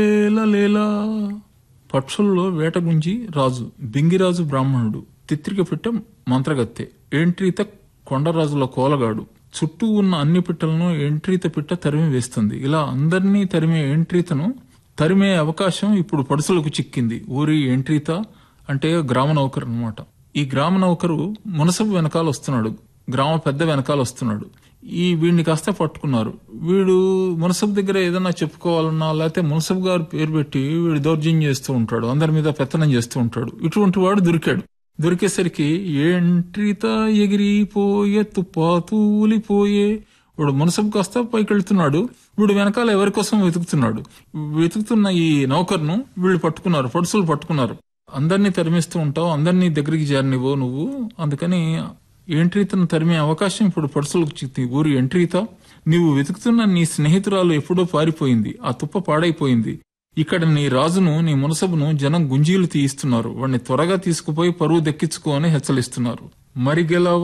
లేలా లేలా పక్షుల్లో వేట గుంజి రాజు బింగిరాజు బ్రాహ్మణుడు తిత్రిక పిట్ట మంత్రగత్తె ఏంట్రీత కొండరాజుల కోలగాడు చుట్టూ ఉన్న అన్ని పిట్టలను ఎంట్రీత పిట్ట తరిమి వేస్తుంది ఇలా అందరినీ తరిమే ఎంట్రీతను తరిమే అవకాశం ఇప్పుడు పడుసులకు చిక్కింది ఊరి ఎంట్రీత అంటే గ్రామ నౌకరు అనమాట ఈ గ్రామ నౌకరు మునసబు వెనకాల వస్తున్నాడు గ్రామ పెద్ద వెనకాల వస్తున్నాడు ఈ వీడిని కాస్త పట్టుకున్నారు వీడు మునసబ్ దగ్గర ఏదైనా చెప్పుకోవాలన్నా లేకపోతే మునసబ్ గారు పేరు పెట్టి వీడు దౌర్జన్యం చేస్తూ ఉంటాడు అందరి మీద పెత్తనం చేస్తూ ఉంటాడు ఇటువంటి వాడు దొరికాడు దొరికేసరికి ఏంట్రీత ఎగిరిపోయే తుపాతూలిపోయే వాడు మునసబ్ కాస్త పైకి వెళ్తున్నాడు వీడు వెనకాల ఎవరి కోసం వెతుకుతున్నాడు వెతుకుతున్న ఈ నౌకర్ను వీళ్ళు పట్టుకున్నారు పడుసులు పట్టుకున్నారు అందరినీ తరిమిస్తూ ఉంటావు అందరినీ దగ్గరికి చేరనివ్వు నువ్వు అందుకని ఎంట్రీతను తరిమే అవకాశం ఇప్పుడు పడుసులకు చిక్కింది ఊరి ఎంట్రీత నీవు వెతుకుతున్న నీ స్నేహితురాలు ఎప్పుడో పారిపోయింది ఆ తుప్ప పాడైపోయింది ఇక్కడ నీ రాజును నీ మునసబును జనం గుంజీలు తీయిస్తున్నారు వాడిని త్వరగా తీసుకుపోయి పరువు దక్కించుకో అని హెచ్చరిస్తున్నారు మరి గెలవ